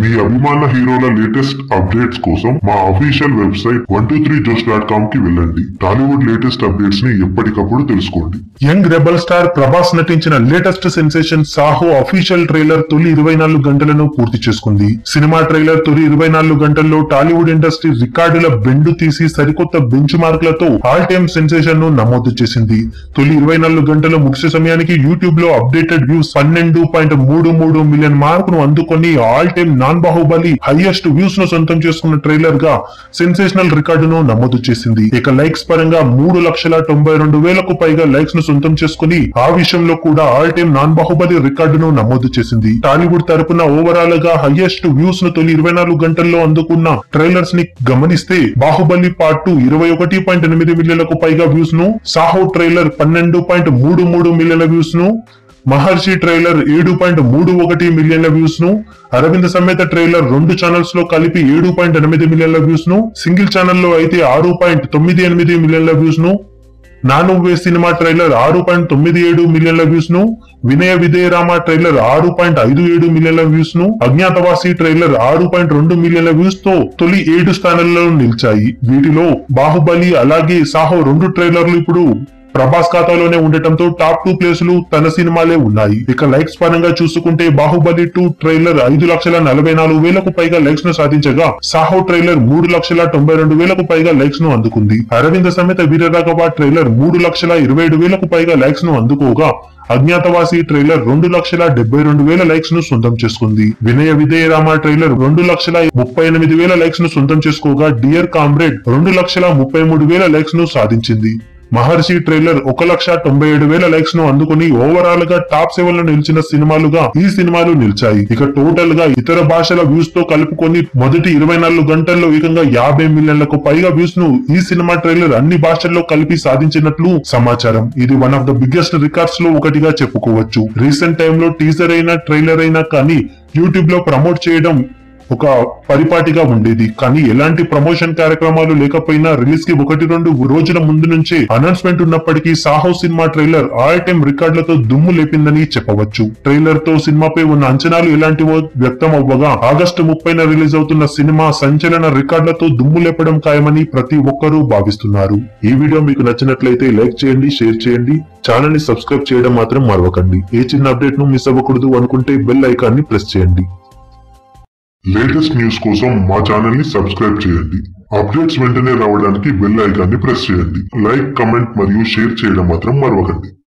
మీ అభిమాన హీరోల latest updates కోసం మా official website one two three jos dot com కి వెళ్ళండి టాలీవుడ్ లేటెస్ట్ అప్డేట్స్ ని ఎప్పటికప్పుడు తెలుసుకోండి యంగ్ రెబల్ స్టార్ ప్రభాస్ నటించిన latest sensation Saaho official trailer తొలి ఇరవై నాలుగు గంటలను పూర్తి చేసుకుంది సినిమా ట్రైలర్ తొలి ఇరవై నాలుగు గంటల్లో టాలీవుడ్ ఇండస్ట్రీ రికార్డుల బెండు తీసి సరికొత్త బెంచ్ మార్క్లతో ఆల్ టైమ్ సెన్సేషన్ ను నమోదు చేసింది తొలి ఇరవై నాలుగు గంటల ముగిసే సమయానికి యూట్యూబ్ లో అప్డేటెడ్ వ్యూస్ పన్నెండు పాయింట్ మూడు మూడు మిలియన్ మార్క్ ను అందుకొని all time non Baahubali highest views ను సొంతం చేసుకున్న ట్రైలర్ గా సెన్సేషనల్ రికార్డును నమోదు చేసింది ఇక లైక్స్ పరంగా మూడు లక్షల తొంభై రెండు వేలకు పైగా లైక్స్ ను సొంతం చేసుకుని ఆ విషయంలో కూడా ఆల్ టైమ్ నాన్ బాహుబలి రికార్డును నమోదు చేసింది టాలీవుడ్ తరపున ఓవరాల్ గా హైయెస్ట్ వ్యూస్ ను తొలి ఇరవై నాలుగు గంటల్లో అందుకున్న ట్రైలర్స్ ని గమనిస్తే బాహుబలి పార్ట్ టూ ఇరవై ఒకటి పాయింట్ ఎనిమిది మిలియన్లకు పైగా వ్యూస్ ను సాహో ట్రైలర్ పన్నెండు పాయింట్ మూడు మూడు మిలియన్ల వ్యూస్ ను మహర్షి ట్రైలర్ ఏడు పాయింట్ మూడు ఒకటి మిలియన్ల వ్యూస్ ను అరవింద్ సమేత ట్రైలర్ రెండు ఛానల్స్ లో కలిపి ఏడు పాయింట్ ఎనిమిది మిలియన్ల వ్యూస్ ను సింగిల్ ఛానల్లో అయితే ఆరు పాయింట్ తొమ్మిది ఎనిమిది మిలియన్ల వ్యూస్ ను నానువ్వే సినిమా ట్రైలర్ ఆరు పాయింట్ తొమ్మిది ఏడు మిలియన్ల వ్యూస్ ను వినయ విధేయరామ ట్రైలర్ ఆరు పాయింట్ ఐదు ఏడు మిలియన్ల వ్యూస్ ను అజ్ఞాతవాసి ట్రైలర్ ఆరు పాయింట్ రెండు మిలియన్ల వ్యూస్ తో తొలి ఏడు స్థానాల్లో నిలిచాయి వీటిలో బాహుబలి అలాగే సాహో రెండు ట్రైలర్లు ఇప్పుడు ప్రభాస్ ఖాతాలోనే ఉండటంతో టాప్ టూ ప్లేసులు తన సినిమాలే ఉన్నాయి ఇక లైక్స్ పరంగా చూసుకుంటే బాహుబలి టూ ట్రైలర్ ఐదు లక్షల నలభై నాలుగు వేలకు పైగా లైక్స్ ను సాధించగా సాహో ట్రైలర్ మూడు లక్షల తొంభై రెండు వేలకు పైగా లైక్స్ ను అందుకుంది అరవింద సమేత వీరరాఘవ ట్రైలర్ మూడు లక్షల ఇరవై ఏడు వేలకు పైగా లైక్స్ ను అందుకోగా అజ్ఞాతవాసి ట్రైలర్ రెండు లక్షల డెబ్బై రెండు వేల లైక్స్ ను సొంతం చేసుకుంది వినయ విధేయరామ ట్రైలర్ రెండు లక్షల ముప్పై ఎనిమిది వేల లైక్స్ ను సొంతం చేసుకోగా డియర్ కామ్రేడ్ రెండు లక్షల ముప్పై మూడు వేల లైక్స్ ను సాధించింది మహర్షి ట్రైలర్ ఒక లక్ష తొంభై ఏడు వేల లైక్స్ ను అందుకుని ఓవరాల్ గా టాప్ సెవెన్ లో నిలిచిన సినిమాలుగా ఈ సినిమాలు నిలిచాయి ఇక టోటల్ గా ఇతర భాషల వ్యూస్ తో కలుపుకొని మొదటి ఇరవై నాలుగు గంటల్లో ఏకంగా యాభై మిలియన్లకు పైగా వ్యూస్ ను ఈ సినిమా ట్రైలర్ అన్ని భాషల్లో కలిపి సాధించినట్లు సమాచారం ఇది one of the biggest records లో ఒకటిగా చెప్పుకోవచ్చు రీసెంట్ టైంలో టీజర్ అయినా ట్రైలర్ అయినా కానీ యూట్యూబ్ లో ప్రమోట్ చేయడం ఒక పరిపాటిగా ఉండేది కానీ ఎలాంటి ప్రమోషన్ కార్యక్రమాలు లేకపోయినా రిలీజ్ కి ఒకటి రెండు రోజుల ముందు నుంచే అనౌన్స్మెంట్ ఉన్నప్పటికీ సాహో సినిమా ట్రైలర్ ఆల్ టైమ్ రికార్డులతో దుమ్ము లేపిందని చెప్పవచ్చు ట్రైలర్ తో సినిమాపై ఉన్న అంచనాలు ఎలాంటివో వ్యక్తం అవ్వగా ఆగస్టు ముప్పైన రిలీజ్ అవుతున్న సినిమా సంచలన రికార్డులతో దుమ్ము లేపడం ఖాయమని ప్రతి ఒక్కరూ భావిస్తున్నారు ఈ వీడియో మీకు నచ్చినట్లయితే లైక్ చేయండి షేర్ చేయండి ఛానల్ ని సబ్స్క్రైబ్ చేయడం మాత్రం మరవకండి ఏ చిన్న అప్డేట్ ను మిస్ అవ్వకూడదు అనుకుంటే బెల్ ఐకాన్ ని ప్రెస్ చేయండి లేటెస్ట్ న్యూస్ కోసం మా ఛానల్ ని సబ్స్క్రైబ్ చేయండి అప్డేట్స్ వెంటనే రావడానికి బెల్ ఐకాన్ ని ప్రెస్ చేయండి లైక్ కమెంట్ మరియు షేర్ చేయడం మాత్రం మరవకండి